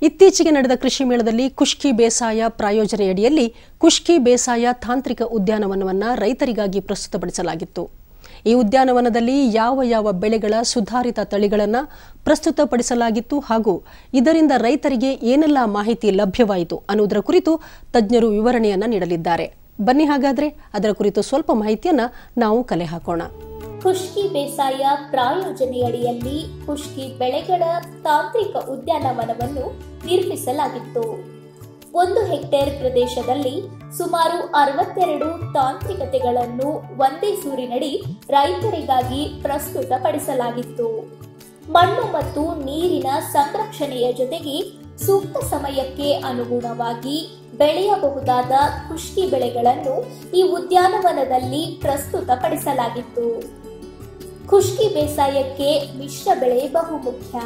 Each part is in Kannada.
ಇತ್ತೀಚೆಗೆ ನಡೆದ ಕೃಷಿ ಮೇಳದಲ್ಲಿ ಕುಷ್ಕಿ ಬೇಸಾಯ ಪ್ರಾಯೋಜನೆಯಡಿಯಲ್ಲಿ ಕುಷ್ಕಿ ಬೇಸಾಯ ತಾಂತ್ರಿಕ ಉದ್ಯಾನವನವನ್ನು ರೈತರಿಗಾಗಿ ಪ್ರಸ್ತುತಪಡಿಸಲಾಗಿತ್ತು ಈ ಉದ್ಯಾನವನದಲ್ಲಿ ಯಾವ ಯಾವ ಬೆಳೆಗಳ ಸುಧಾರಿತ ತಳಿಗಳನ್ನು ಪ್ರಸ್ತುತಪಡಿಸಲಾಗಿತ್ತು ಹಾಗೂ ಇದರಿಂದ ರೈತರಿಗೆ ಏನೆಲ್ಲ ಮಾಹಿತಿ ಲಭ್ಯವಾಯಿತು ಅನ್ನುವುದರ ಕುರಿತು ತಜ್ಞರು ವಿವರಣೆಯನ್ನ ನೀಡಲಿದ್ದಾರೆ ಬನ್ನಿ ಹಾಗಾದ್ರೆ ಅದರ ಕುರಿತು ಸ್ವಲ್ಪ ಮಾಹಿತಿಯನ್ನ ನಾವು ಕಲೆ ಹಾಕೋಣ ಖುಷ್ಕಿ ಬೇಸಾಯ ಪ್ರಾಯೋಜನೆಯಡಿಯಲ್ಲಿ ಖುಷ್ಕಿ ಬೆಳೆಗಳ ತಾಂತ್ರಿಕ ಉದ್ಯಾನವನವನ್ನು ನಿರ್ಮಿಸಲಾಗಿತ್ತು ಒಂದು ಹೆಕ್ಟೇರ್ ಪ್ರದೇಶದಲ್ಲಿ ಸುಮಾರು ಅರವತ್ತೆರಡು ತಾಂತ್ರಿಕತೆಗಳನ್ನು ಒಂದೇ ಸೂರಿನಡಿ ರೈತರಿಗಾಗಿ ಪ್ರಸ್ತುತಪಡಿಸಲಾಗಿತ್ತು ಮಣ್ಣು ಮತ್ತು ನೀರಿನ ಸಂರಕ್ಷಣೆಯ ಜೊತೆಗೆ ಸೂಕ್ತ ಸಮಯಕ್ಕೆ ಅನುಗುಣವಾಗಿ ಬೆಳೆಯಬಹುದಾದ ಖುಷ್ಕಿ ಬೆಳೆಗಳನ್ನು ಈ ಉದ್ಯಾನವನದಲ್ಲಿ ಪ್ರಸ್ತುತಪಡಿಸಲಾಗಿತ್ತು ಖುಷ್ಕಿ ಬೇಸಾಯಕ್ಕೆ ಮಿಶ್ರ ಬೆಳೆ ಬಹುಮುಖ್ಯ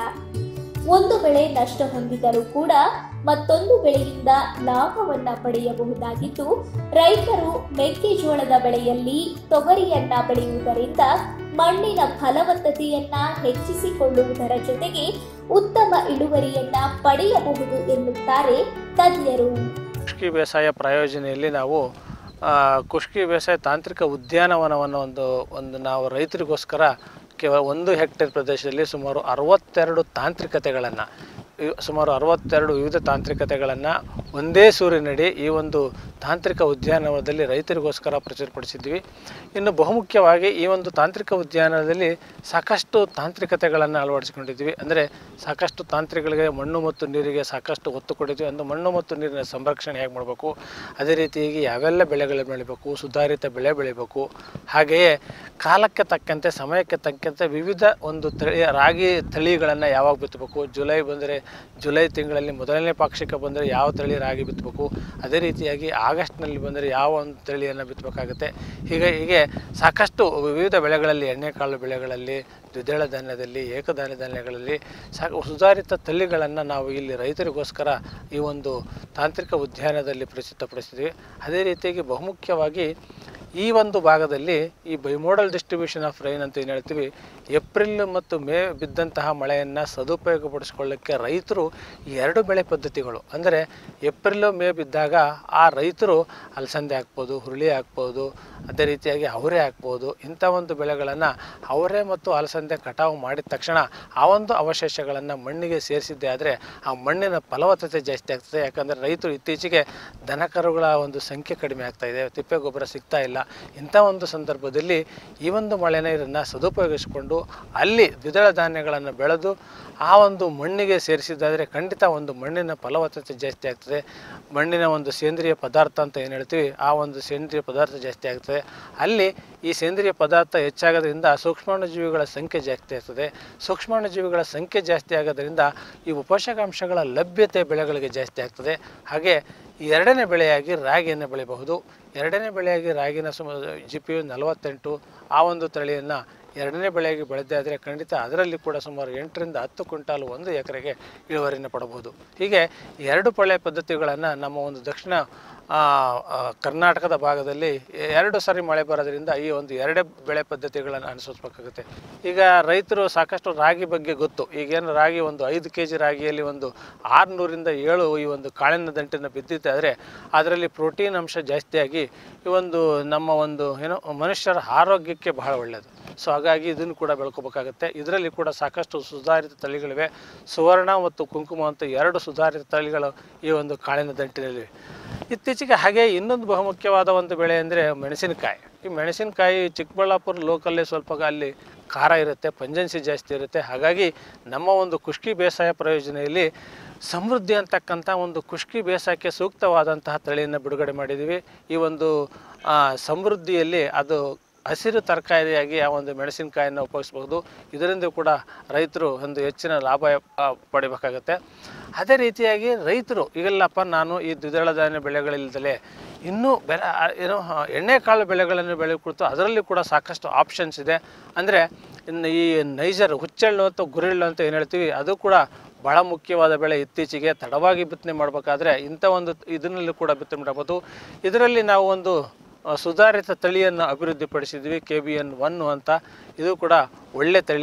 ಒಂದು ಬೆಳೆ ನಷ್ಟ ಹೊಂದಿದರೂ ಕೂಡ ಮತ್ತೊಂದು ಬೆಳೆಯಿಂದ ಲಾಭವನ್ನ ಪಡೆಯಬಹುದಾಗಿದ್ದು ರೈತರು ಮೆಕ್ಕೆಜೋಳದ ಬೆಳೆಯಲ್ಲಿ ತೊಗರಿಯನ್ನ ಬೆಳೆಯುವುದರಿಂದ ಮಣ್ಣಿನ ಫಲವತ್ತತೆಯನ್ನ ಹೆಚ್ಚಿಸಿಕೊಳ್ಳುವುದರ ಜೊತೆಗೆ ಉತ್ತಮ ಇಳುವರಿಯನ್ನ ಪಡೆಯಬಹುದು ಎನ್ನುತ್ತಾರೆ ತಜ್ಞರು ಕುಷ್ಕಿ ಬೇಸಾಯ ಪ್ರಾಯೋಜನೆಯಲ್ಲಿ ನಾವು ಆ, ಕುಷ್ಕಿ ಬೇಸಾಯ ತಾಂತ್ರಿಕ ಉದ್ಯಾನವನವನ್ನು ಒಂದು ಒಂದು ನಾವು ರೈತರಿಗೋಸ್ಕರ ಕೇವಲ ಒಂದು ಹೆಕ್ಟೇರ್ ಪ್ರದೇಶದಲ್ಲಿ ಸುಮಾರು ಅರವತ್ತೆರಡು ತಾಂತ್ರಿಕತೆಗಳನ್ನು ಸುಮಾರು ಅರವತ್ತೆರಡು ವಿವಿಧ ತಾಂತ್ರಿಕತೆಗಳನ್ನು ಒಂದೇ ಸೂರಿನಡಿ ಈ ಒಂದು ತಾಂತ್ರಿಕ ಉದ್ಯಾನವನದಲ್ಲಿ ರೈತರಿಗೋಸ್ಕರ ಪ್ರಚುರಪಡಿಸಿದ್ವಿ ಇನ್ನು ಬಹುಮುಖ್ಯವಾಗಿ ಈ ಒಂದು ತಾಂತ್ರಿಕ ಉದ್ಯಾನದಲ್ಲಿ ಸಾಕಷ್ಟು ತಾಂತ್ರಿಕತೆಗಳನ್ನು ಅಳವಡಿಸಿಕೊಂಡಿದ್ವಿ ಅಂದರೆ ಸಾಕಷ್ಟು ತಾಂತ್ರಿಕಗಳಿಗೆ ಮಣ್ಣು ಮತ್ತು ನೀರಿಗೆ ಸಾಕಷ್ಟು ಒತ್ತು ಕೊಟ್ಟಿದ್ವಿ ಒಂದು ಮಣ್ಣು ಮತ್ತು ನೀರಿನ ಸಂರಕ್ಷಣೆ ಹೇಗೆ ಮಾಡಬೇಕು ಅದೇ ರೀತಿಯಾಗಿ ಯಾವೆಲ್ಲ ಬೆಳೆಗಳು ಬೆಳಿಬೇಕು ಸುಧಾರಿತ ಬೆಳೆ ಬೆಳಿಬೇಕು ಹಾಗೆಯೇ ಕಾಲಕ್ಕೆ ತಕ್ಕಂತೆ ಸಮಯಕ್ಕೆ ತಕ್ಕಂತೆ ವಿವಿಧ ಒಂದು ತಳಿ ರಾಗಿ ತಳಿಗಳನ್ನು ಯಾವಾಗ ಬಿತ್ತಬೇಕು ಜುಲೈ ಬಂದರೆ ಜುಲೈ ತಿಂಗಳಲ್ಲಿ ಮೊದಲನೇ ಪಾಕ್ಷಿಕ ಬಂದರೆ ಯಾವ ತಳಿ ರಾಗಿ ಬಿತ್ತಬೇಕು ಅದೇ ರೀತಿಯಾಗಿ ಆಗಸ್ಟ್ನಲ್ಲಿ ಬಂದರೆ ಯಾವ ಒಂದು ತಳಿಯನ್ನು ಬಿತ್ತಬೇಕಾಗುತ್ತೆ ಹೀಗೆ ಹೀಗೆ ಸಾಕಷ್ಟು ವಿವಿಧ ಬೆಳೆಗಳಲ್ಲಿ ಎಣ್ಣೆಕಾಳು ಬೆಳೆಗಳಲ್ಲಿ ದ್ವಿದಳ ಧಾನ್ಯದಲ್ಲಿ ಏಕಧಾನ್ಯ ಧಾನ್ಯಗಳಲ್ಲಿ ಸಾಕು ಸುಧಾರಿತ ತಳಿಗಳನ್ನು ನಾವು ಇಲ್ಲಿ ರೈತರಿಗೋಸ್ಕರ ಈ ಒಂದು ತಾಂತ್ರಿಕ ಉದ್ಯಾನದಲ್ಲಿ ಪ್ರಸ್ತುತಪಡಿಸಿದ್ವಿ ಅದೇ ರೀತಿಯಾಗಿ ಬಹುಮುಖ್ಯವಾಗಿ ಈ ಒಂದು ಭಾಗದಲ್ಲಿ ಈ ಬೈಮೋಡಲ್ ಡಿಸ್ಟ್ರಿಬ್ಯೂಷನ್ ಆಫ್ ರೈನ್ ಅಂತ ಏನು ಹೇಳ್ತೀವಿ ಏಪ್ರಿಲ್ ಮತ್ತು ಮೇ ಬಿದ್ದಂತಹ ಮಳೆಯನ್ನು ಸದುಪಯೋಗಪಡಿಸ್ಕೊಳ್ಳೋಕ್ಕೆ ರೈತರು ಈ ಎರಡು ಬೆಳೆ ಪದ್ಧತಿಗಳು ಅಂದರೆ ಏಪ್ರಿಲ್ ಮೇ ಬಿದ್ದಾಗ ಆ ರೈತರು ಅಲಸಂದೆ ಹಾಕ್ಬೋದು ಹುರುಳಿ ಹಾಕ್ಬೋದು ಅದೇ ರೀತಿಯಾಗಿ ಅವರೆ ಹಾಕ್ಬೋದು ಇಂಥ ಒಂದು ಬೆಳೆಗಳನ್ನು ಅವರೆ ಮತ್ತು ಅಲಸಂದೆ ಕಟಾವು ಮಾಡಿದ ತಕ್ಷಣ ಆ ಒಂದು ಅವಶೇಷಗಳನ್ನು ಮಣ್ಣಿಗೆ ಸೇರಿಸಿದ್ದೆ ಆದರೆ ಆ ಮಣ್ಣಿನ ಫಲವತ್ತತೆ ಜಾಸ್ತಿ ಆಗ್ತದೆ ಯಾಕಂದರೆ ರೈತರು ಇತ್ತೀಚೆಗೆ ದನಕರುಗಳ ಒಂದು ಸಂಖ್ಯೆ ಕಡಿಮೆ ಆಗ್ತಾ ಇದೆ ತಿಪ್ಪೆ ಗೊಬ್ಬರ ಸಿಗ್ತಾ ಇಲ್ಲ ಇಂಥ ಒಂದು ಸಂದರ್ಭದಲ್ಲಿ ಈ ಒಂದು ಮಳೆ ನೀರನ್ನು ಸದುಪಯೋಗಿಸಿಕೊಂಡು ಅಲ್ಲಿ ದ್ವಿದಳ ಧಾನ್ಯಗಳನ್ನು ಬೆಳೆದು ಆ ಒಂದು ಮಣ್ಣಿಗೆ ಸೇರಿಸಿದ್ದಾದರೆ ಖಂಡಿತ ಒಂದು ಮಣ್ಣಿನ ಫಲವತ್ತತೆ ಜಾಸ್ತಿ ಆಗ್ತದೆ ಮಣ್ಣಿನ ಒಂದು ಸೇಂದ್ರಿಯ ಪದಾರ್ಥ ಅಂತ ಏನು ಹೇಳ್ತೀವಿ ಆ ಒಂದು ಸೇಂದ್ರಿಯ ಪದಾರ್ಥ ಜಾಸ್ತಿ ಆಗ್ತದೆ ಅಲ್ಲಿ ಈ ಸೇಂದ್ರಿಯ ಪದಾರ್ಥ ಹೆಚ್ಚಾಗೋದ್ರಿಂದ ಸೂಕ್ಷ್ಮಾಣುಜೀವಿಗಳ ಸಂಖ್ಯೆ ಜಾಸ್ತಿ ಆಗ್ತದೆ ಸೂಕ್ಷ್ಮಾಣುಜೀವಿಗಳ ಸಂಖ್ಯೆ ಜಾಸ್ತಿ ಆಗೋದ್ರಿಂದ ಈ ಪೋಷಕಾಂಶಗಳ ಲಭ್ಯತೆ ಬೆಳೆಗಳಿಗೆ ಜಾಸ್ತಿ ಆಗ್ತದೆ ಹಾಗೆ ಈ ಎರಡನೇ ಬೆಳೆಯಾಗಿ ರಾಗಿಯನ್ನು ಬೆಳೆಯಬಹುದು ಎರಡನೇ ಬೆಳೆಯಾಗಿ ರಾಗಿನ ಸುಮ ಜಿ ಪಿ ಯು ನಲವತ್ತೆಂಟು ಆ ಒಂದು ತಳಿಯನ್ನು ಎರಡನೇ ಬೆಳೆಯಾಗಿ ಬೆಳೆದೇ ಆದರೆ ಖಂಡಿತ ಅದರಲ್ಲಿ ಕೂಡ ಸುಮಾರು ಎಂಟರಿಂದ ಹತ್ತು ಕ್ವಿಂಟಾಲ್ ಒಂದು ಎಕರೆಗೆ ಇಳುವರಿಯನ್ನು ಪಡಬಹುದು ಹೀಗೆ ಎರಡು ಬೆಳೆ ಪದ್ಧತಿಗಳನ್ನು ನಮ್ಮ ಒಂದು ದಕ್ಷಿಣ ಆ, ಆ, ಕರ್ನಾಟಕದ ಭಾಗದಲ್ಲಿ ಎರಡು ಸಾರಿ ಮಳೆ ಬರೋದ್ರಿಂದ ಈ ಒಂದು ಎರಡೇ ಬೆಳೆ ಪದ್ಧತಿಗಳನ್ನು ಅನುಸರಿಸಬೇಕಾಗುತ್ತೆ ಈಗ ರೈತರು ಸಾಕಷ್ಟು ರಾಗಿ ಬಗ್ಗೆ ಗೊತ್ತು ಈಗೇನು ರಾಗಿ ಒಂದು ಐದು ಕೆ ಜಿ ರಾಗಿಯಲ್ಲಿ ಒಂದು ಆರುನೂರಿಂದ ಏಳು ಈ ಒಂದು ಕಾಳಿನ ದಂಟಿನ ಬಿದ್ದಿದೆ ಆದರೆ ಅದರಲ್ಲಿ ಪ್ರೋಟೀನ್ ಅಂಶ ಜಾಸ್ತಿಯಾಗಿ ಈ ಒಂದು ನಮ್ಮ ಒಂದು ಏನು ಮನುಷ್ಯರ ಆರೋಗ್ಯಕ್ಕೆ ಬಹಳ ಒಳ್ಳೆಯದು ಸೊ ಹಾಗಾಗಿ ಇದನ್ನು ಕೂಡ ಬೆಳ್ಕೋಬೇಕಾಗುತ್ತೆ ಇದರಲ್ಲಿ ಕೂಡ ಸಾಕಷ್ಟು ಸುಧಾರಿತ ತಳಿಗಳಿವೆ ಸುವರ್ಣ ಮತ್ತು ಕುಂಕುಮ ಅಂತ ಎರಡು ಸುಧಾರಿತ ತಳಿಗಳು ಈ ಒಂದು ಕಾಳಿನ ದಂಟಿನಲ್ಲಿವೆ ಇತ್ತೀಚೆಗೆ ಹಾಗೆ ಇನ್ನೊಂದು ಬಹುಮುಖ್ಯವಾದ ಒಂದು ಬೆಳೆ ಅಂದರೆ ಮೆಣಸಿನಕಾಯಿ ಈ ಮೆಣಸಿನಕಾಯಿ ಚಿಕ್ಕಬಳ್ಳಾಪುರ ಲೋಕಲ್ಲೇ ಸ್ವಲ್ಪ ಅಲ್ಲಿ ಖಾರ ಇರುತ್ತೆ ಪಂಜನ್ಸಿ ಜಾಸ್ತಿ ಇರುತ್ತೆ ಹಾಗಾಗಿ ನಮ್ಮ ಒಂದು ಕುಷ್ಕಿ ಬೇಸಾಯ ಪ್ರಯೋಜನೆಯಲ್ಲಿ ಸಮೃದ್ಧಿ ಅಂತಕ್ಕಂಥ ಒಂದು ಕುಷ್ಕಿ ಬೇಸಾಯಕ್ಕೆ ಸೂಕ್ತವಾದಂತಹ ತಳಿಯನ್ನು ಬಿಡುಗಡೆ ಮಾಡಿದ್ದೀವಿ ಈ ಒಂದು ಆ, ಸಮೃದ್ಧಿಯಲ್ಲಿ ಅದು ಹಸಿರು ತರಕಾರಿಯಾಗಿ ಆ ಒಂದು ಮೆಣಸಿನಕಾಯಿಯನ್ನು ಉಪಯೋಗಿಸ್ಬೋದು ಇದರಿಂದ ಕೂಡ ರೈತರು ಒಂದು ಹೆಚ್ಚಿನ ಲಾಭ ಆ, ಪಡಿಬೇಕಾಗತ್ತೆ ಅದೇ ರೀತಿಯಾಗಿ ರೈತರು ಈಗಲ್ಲಪ್ಪ ನಾನು ಈ ದ್ವಿದಳ ಧಾನ್ಯ ಬೆಳೆಗಳಿಲ್ದಲೇ ಇನ್ನೂ ಬೆಲೆ ಆ, ಏನು ಆ, ಎಣ್ಣೆಕಾಳು ಬೆಳೆಗಳನ್ನು ಬೆಳೆ ಕುರಿತು ಅದರಲ್ಲಿ ಕೂಡ ಸಾಕಷ್ಟು ಆಪ್ಷನ್ಸ್ ಇದೆ ಅಂದರೆ ಇನ್ನು ಈ ನೈಜರ್ ಹುಚ್ಚೆಳ್ಳು ಅಂತ ಗುರೆಳ್ಳು ಅಂತ ಏನು ಹೇಳ್ತೀವಿ ಅದು ಕೂಡ ಬಹಳ ಮುಖ್ಯವಾದ ಬೆಳೆ ಇತ್ತೀಚೆಗೆ ತಡವಾಗಿ ಬಿತ್ತನೆ ಮಾಡಬೇಕಾದ್ರೆ ಇಂಥ ಒಂದು ಇದರಲ್ಲಿ ಕೂಡ ಬಿತ್ತನೆ ಮಾಡಬಹುದು ಇದರಲ್ಲಿ ನಾವು ಒಂದು ಆ, ಸುಧಾರಿತ ತಳಿಯನ್ನು ಅಭಿವೃದ್ಧಿಪಡಿಸಿದ್ವಿ ಕೆ ಬಿ ಎನ್ ಒನ್ ಅಂತ ಇದು ಕೂಡ ಒಳ್ಳೆ ತಳಿ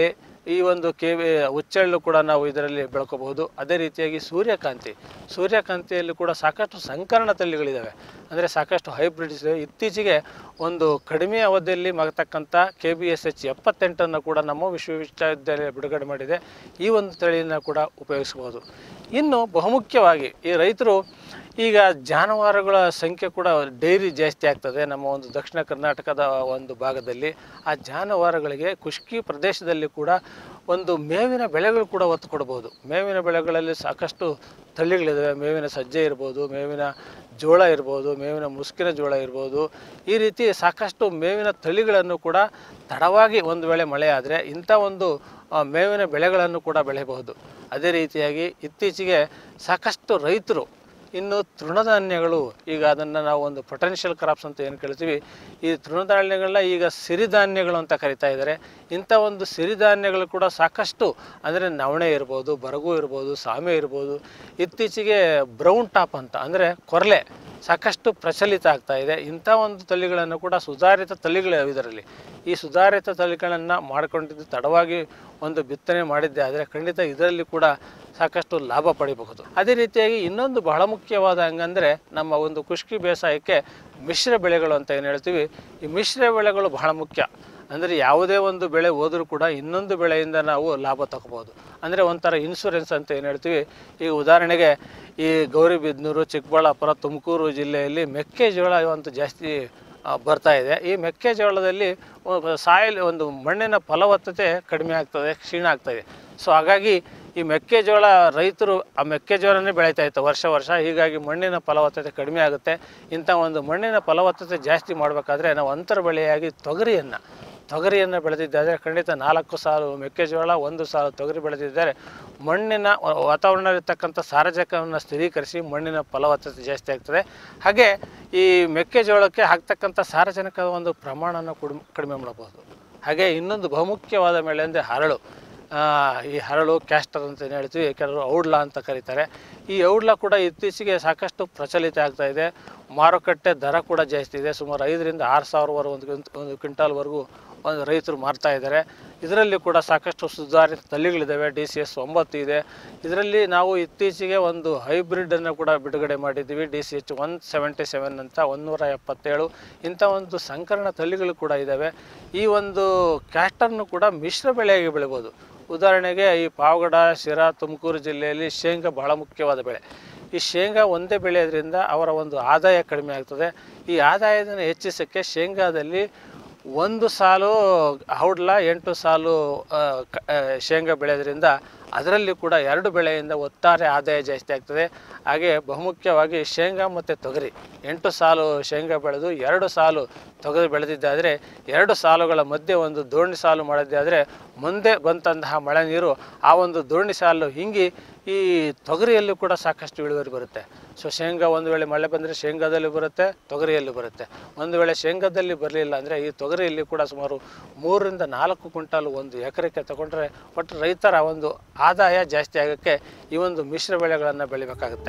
ಈ ಒಂದು ಕೆ ಹುಚ್ಚೆಳ್ಳು ಕೂಡ ನಾವು ಇದರಲ್ಲಿ ಬೆಳ್ಕೋಬಹುದು ಅದೇ ರೀತಿಯಾಗಿ ಸೂರ್ಯಕಾಂತಿ ಸೂರ್ಯಕಾಂತಿಯಲ್ಲಿ ಕೂಡ ಸಾಕಷ್ಟು ಸಂಕರಣ ತಳಿಗಳಿದ್ದಾವೆ ಅಂದರೆ ಸಾಕಷ್ಟು ಹೈಬ್ರಿಡ್ಸ್ ಇವೆ ಇತ್ತೀಚೆಗೆ ಒಂದು ಕಡಿಮೆ ಅವಧಿಯಲ್ಲಿ ಮಗತಕ್ಕಂಥ ಕೆ ಬಿ ಎಸ್ ಎಚ್ ಎಪ್ಪತ್ತೆಂಟನ್ನು ಕೂಡ ನಮ್ಮ ವಿಶ್ವವಿದ್ಯಾಲಯ ಬಿಡುಗಡೆ ಮಾಡಿದೆ ಈ ಒಂದು ತಳಿಯನ್ನು ಕೂಡ ಉಪಯೋಗಿಸಬಹುದು ಇನ್ನು ಬಹುಮುಖ್ಯವಾಗಿ ಈ ರೈತರು ಈಗ ಜಾನುವಾರುಗಳ ಸಂಖ್ಯೆ ಕೂಡ ಡೈರಿ ಜಾಸ್ತಿ ಆಗ್ತದೆ ನಮ್ಮ ಒಂದು ದಕ್ಷಿಣ ಕರ್ನಾಟಕದ ಒಂದು ಭಾಗದಲ್ಲಿ ಆ ಜಾನುವಾರುಗಳಿಗೆ ಖುಷ್ಕಿ ಪ್ರದೇಶದಲ್ಲಿ ಕೂಡ ಒಂದು ಮೇವಿನ ಬೆಳೆಗಳು ಕೂಡ ಒತ್ತು ಕೊಡ್ಬೋದು ಮೇವಿನ ಬೆಳೆಗಳಲ್ಲಿ ಸಾಕಷ್ಟು ತಳಿಗಳಿದ್ದಾವೆ ಮೇವಿನ ಸಜ್ಜೆ ಇರ್ಬೋದು ಮೇವಿನ ಜೋಳ ಇರ್ಬೋದು ಮೇವಿನ ಮುಸುಕಿನ ಜೋಳ ಇರ್ಬೋದು ಈ ರೀತಿ ಸಾಕಷ್ಟು ಮೇವಿನ ತಳಿಗಳನ್ನು ಕೂಡ ತಡವಾಗಿ ಒಂದು ವೇಳೆ ಮಳೆ ಆದರೆ ಇಂಥ ಒಂದು ಆ, ಮೇವಿನ ಬೆಳೆಗಳನ್ನು ಕೂಡ ಬೆಳೆಯಬಹುದು ಅದೇ ರೀತಿಯಾಗಿ ಇತ್ತೀಚೆಗೆ ಸಾಕಷ್ಟು ರೈತರು ಇನ್ನು ತೃಣಧಾನ್ಯಗಳು ಈಗ ಅದನ್ನು ನಾವು ಒಂದು ಪೊಟೆನ್ಷಿಯಲ್ ಕ್ರಾಪ್ಸ್ ಅಂತ ಏನು ಕೇಳ್ತೀವಿ ಈ ತೃಣಧಾನ್ಯಗಳನ್ನ ಈಗ ಸಿರಿಧಾನ್ಯಗಳು ಅಂತ ಕರಿತಾ ಇದ್ದಾರೆ ಇಂಥ ಒಂದು ಸಿರಿಧಾನ್ಯಗಳು ಕೂಡ ಸಾಕಷ್ಟು ಅಂದರೆ ನವಣೆ ಇರ್ಬೋದು ಬರಗು ಇರ್ಬೋದು ಸಾಮೆ ಇರ್ಬೋದು ಇತ್ತೀಚೆಗೆ ಬ್ರೌನ್ ಟಾಪ್ ಅಂತ ಅಂದರೆ ಕೊರಲೆ ಸಾಕಷ್ಟು ಪ್ರಚಲಿತ ಆಗ್ತಾ ಇದೆ ಇಂಥ ಒಂದು ತಳಿಗಳನ್ನು ಕೂಡ ಸುಧಾರಿತ ತಳಿಗಳು ಇದರಲ್ಲಿ ಈ ಸುಧಾರಿತ ತಳಿಗಳನ್ನು ಮಾಡಿಕೊಂಡಿದ್ದು ತಡವಾಗಿ ಒಂದು ಬಿತ್ತನೆ ಮಾಡಿದ್ದೆ ಆದರೆ ಖಂಡಿತ ಇದರಲ್ಲಿ ಕೂಡ ಸಾಕಷ್ಟು ಲಾಭ ಪಡಿಬಹುದು ಅದೇ ರೀತಿಯಾಗಿ ಇನ್ನೊಂದು ಬಹಳ ಮುಖ್ಯವಾದ ಹಂಗಂದರೆ ನಮ್ಮ ಒಂದು ಖುಷ್ಕಿ ಬೇಸಾಯಕ್ಕೆ ಮಿಶ್ರ ಬೆಳೆಗಳು ಅಂತ ಏನು ಹೇಳ್ತೀವಿ ಈ ಮಿಶ್ರ ಬೆಳೆಗಳು ಬಹಳ ಮುಖ್ಯ ಅಂದರೆ ಯಾವುದೇ ಒಂದು ಬೆಳೆ ಹೋದರೂ ಕೂಡ ಇನ್ನೊಂದು ಬೆಳೆಯಿಂದ ನಾವು ಲಾಭ ತಗೋಬೋದು ಅಂದರೆ ಒಂಥರ ಇನ್ಶೂರೆನ್ಸ್ ಅಂತ ಏನು ಹೇಳ್ತೀವಿ ಈಗ ಉದಾಹರಣೆಗೆ ಈ ಗೌರಿಬಿದನೂರು ಚಿಕ್ಕಬಳ್ಳಾಪುರ ತುಮಕೂರು ಜಿಲ್ಲೆಯಲ್ಲಿ ಮೆಕ್ಕೆಜೋಳ ಅಂತ ಜಾಸ್ತಿ ಆ, ಬರ್ತಾ ಇದೆ ಈ ಮೆಕ್ಕೆಜೋಳದಲ್ಲಿ ಸಾಯಿಲ್ ಒಂದು ಮಣ್ಣಿನ ಫಲವತ್ತತೆ ಕಡಿಮೆ ಆಗ್ತದೆ ಕ್ಷೀಣ ಆಗ್ತದೆ ಸೊ ಹಾಗಾಗಿ ಈ ಮೆಕ್ಕೆಜೋಳ ರೈತರು ಆ ಮೆಕ್ಕೆಜೋಳನೇ ಬೆಳೀತಾ ಇತ್ತು ವರ್ಷ ವರ್ಷ ಹೀಗಾಗಿ ಮಣ್ಣಿನ ಫಲವತ್ತತೆ ಕಡಿಮೆ ಆಗುತ್ತೆ ಇಂಥ ಒಂದು ಮಣ್ಣಿನ ಫಲವತ್ತತೆ ಜಾಸ್ತಿ ಮಾಡಬೇಕಾದ್ರೆ ನಾವು ಅಂತರ ಬೆಳೆಯಾಗಿ ತೊಗರಿಯನ್ನು ತೊಗರಿಯನ್ನು ಬೆಳೆದಿದ್ದಾರೆ ಖಂಡಿತ ನಾಲ್ಕು ಸಾಲು ಮೆಕ್ಕೆಜೋಳ ಒಂದು ಸಾಲು ತೊಗರಿ ಬೆಳೆದಿದ್ದಾರೆ ಮಣ್ಣಿನ ವ- ವಾತಾವರಣದಲ್ಲಿರ್ತಕ್ಕಂಥ ಸಾರಜನಕವನ್ನು ಸ್ಥಿರೀಕರಿಸಿ ಮಣ್ಣಿನ ಫಲವತ್ತತೆ ಜಾಸ್ತಿ ಆಗ್ತದೆ ಹಾಗೆ ಈ ಮೆಕ್ಕೆಜೋಳಕ್ಕೆ ಹಾಕ್ತಕ್ಕಂಥ ಸಾರಜನಕದ ಒಂದು ಪ್ರಮಾಣನ ಕುಡಿಮೆ ಕಡಿಮೆ ಮಾಡಬಹುದು ಹಾಗೆ ಇನ್ನೊಂದು ಬಹುಮುಖ್ಯವಾದ ಬೆಳೆ ಅಂದರೆ ಹರಳು ಆ, ಈ ಹರಳು ಕ್ಯಾಸ್ಟರ್ ಅಂತ ಏನು ಹೇಳ್ತೀವಿ ಕೆಲವರು ಔಡ್ಲ ಅಂತ ಕರೀತಾರೆ ಈ ಔಡ್ಲ ಕೂಡ ಇತ್ತೀಚೆಗೆ ಸಾಕಷ್ಟು ಪ್ರಚಲಿತ ಆಗ್ತಾ ಇದೆ ಮಾರುಕಟ್ಟೆ ದರ ಕೂಡ ಜಾಸ್ತಿ ಇದೆ ಸುಮಾರು ಐದರಿಂದ ಆರು ಸಾವಿರವರೆಗೂ ಒಂದು ಕ್ವಿಂಟ್- ಒಂದು ಕ್ವಿಂಟಾಲ್ವರೆಗೂ ಒಂದು ರೈತರು ಮಾರ್ತಾ ಇದ್ದಾರೆ ಇದರಲ್ಲಿ ಕೂಡ ಸಾಕಷ್ಟು ಸುಧಾರಿತ ತಳಿಗಳಿದ್ದಾವೆ ಡಿ ಸಿ ಎಸ್ ಒಂಬತ್ತು ಇದೆ ಇದರಲ್ಲಿ ನಾವು ಇತ್ತೀಚೆಗೆ ಒಂದು ಹೈಬ್ರಿಡನ್ನು ಕೂಡ ಬಿಡುಗಡೆ ಮಾಡಿದ್ದೀವಿ D C H one seventy seven ಅಂತ ಒಂದೂರ ಎಪ್ಪತ್ತೇಳು ಇಂಥ ಒಂದು ಸಂಕರಣ ತಳಿಗಳು ಕೂಡ ಇದ್ದಾವೆ ಈ ಒಂದು ಕ್ಯಾಸ್ಟರ್ನು ಕೂಡ ಮಿಶ್ರ ಬೆಳೆಯಾಗಿ ಬೆಳಿಬೋದು ಉದಾಹರಣೆಗೆ ಈ ಪಾವಗಡ ಶಿರಾ ತುಮಕೂರು ಜಿಲ್ಲೆಯಲ್ಲಿ ಶೇಂಗಾ ಬಹಳ ಮುಖ್ಯವಾದ ಬೆಳೆ ಈ ಶೇಂಗಾ ಒಂದೇ ಬೆಳೆಯೋದ್ರಿಂದ ಅವರ ಒಂದು ಆದಾಯ ಕಡಿಮೆ ಆಗ್ತದೆ ಈ ಆದಾಯವನ್ನು ಹೆಚ್ಚಿಸೋಕ್ಕೆ ಶೇಂಗಾದಲ್ಲಿ ಒಂದು ಸಾಲು ಹೌಡ್ಲ ಎಂಟು ಸಾಲು ಆ, ಕ- ಆ, ಶೇಂಗಾ ಬೆಳೆಯೋದ್ರಿಂದ ಅದರಲ್ಲಿ ಕೂಡ ಎರಡು ಬೆಳೆಯಿಂದ ಒಟ್ಟಾರೆ ಆದಾಯ ಜಾಸ್ತಿ ಆಗ್ತದೆ ಹಾಗೆ ಬಹುಮುಖ್ಯವಾಗಿ ಶೇಂಗಾ ಮತ್ತು ತೊಗರಿ ಎಂಟು ಸಾಲು ಶೇಂಗಾ ಬೆಳೆದು ಎರಡು ಸಾಲು ತೊಗರಿ ಬೆಳೆದಿದ್ದಾದರೆ ಎರಡು ಸಾಲುಗಳ ಮಧ್ಯೆ ಒಂದು ದೋಣಿ ಸಾಲು ಮಾಡಿದ್ದಾದರೆ ಮುಂದೆ ಬಂದಂತಹ ಮಳೆ ನೀರು ಆ ಒಂದು ದೋಣಿ ಸಾಲು ಹಿಂಗಿ ಈ ತೊಗರಿಯಲ್ಲೂ ಕೂಡ ಸಾಕಷ್ಟು ಇಳುವರಿ ಬರುತ್ತೆ ಸೊ ಶೇಂಗಾ ಒಂದು ವೇಳೆ ಮಳೆ ಬಂದರೆ ಶೇಂಗಾದಲ್ಲಿ ಬರುತ್ತೆ ತೊಗರಿಯಲ್ಲಿ ಬರುತ್ತೆ ಒಂದು ವೇಳೆ ಶೇಂಗಾದಲ್ಲಿ ಬರಲಿಲ್ಲ ಅಂದರೆ ಈ ತೊಗರಿಯಲ್ಲಿ ಕೂಡ ಸುಮಾರು ಮೂರರಿಂದ ನಾಲ್ಕು ಕ್ವಿಂಟಾಲ್ ಒಂದು ಎಕರೆಗೆ ತಗೊಂಡ್ರೆ ಒಟ್ಟು ರೈತರ ಒಂದು ಆದಾಯ ಜಾಸ್ತಿ ಆಗೋಕ್ಕೆ ಈ ಒಂದು ಮಿಶ್ರ ಬೆಳೆಗಳನ್ನು ಬೆಳಿಬೇಕಾಗುತ್ತೆ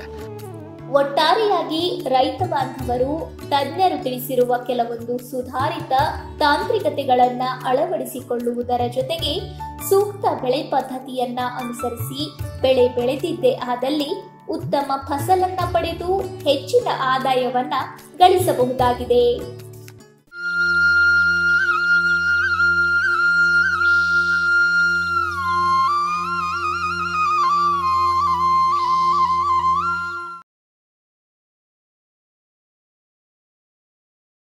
ಒಟ್ಟಾರೆಯಾಗಿ ರೈತ ಬಾಂಧವರು ತಜ್ಞರು ತಿಳಿಸಿರುವ ಕೆಲವೊಂದು ಸುಧಾರಿತ ತಾಂತ್ರಿಕತೆಗಳನ್ನ ಅಳವಡಿಸಿಕೊಳ್ಳುವುದರ ಜೊತೆಗೆ ಸೂಕ್ತ ಬೆಳೆ ಪದ್ಧತಿಯನ್ನ ಅನುಸರಿಸಿ ಬೆಳೆ ಬೆಳೆದಿದ್ದೇ ಆದಲ್ಲಿ ಉತ್ತಮ ಫಸಲನ್ನ ಪಡೆದು ಹೆಚ್ಚಿನ ಆದಾಯವನ್ನ ಗಳಿಸಬಹುದಾಗಿದೆ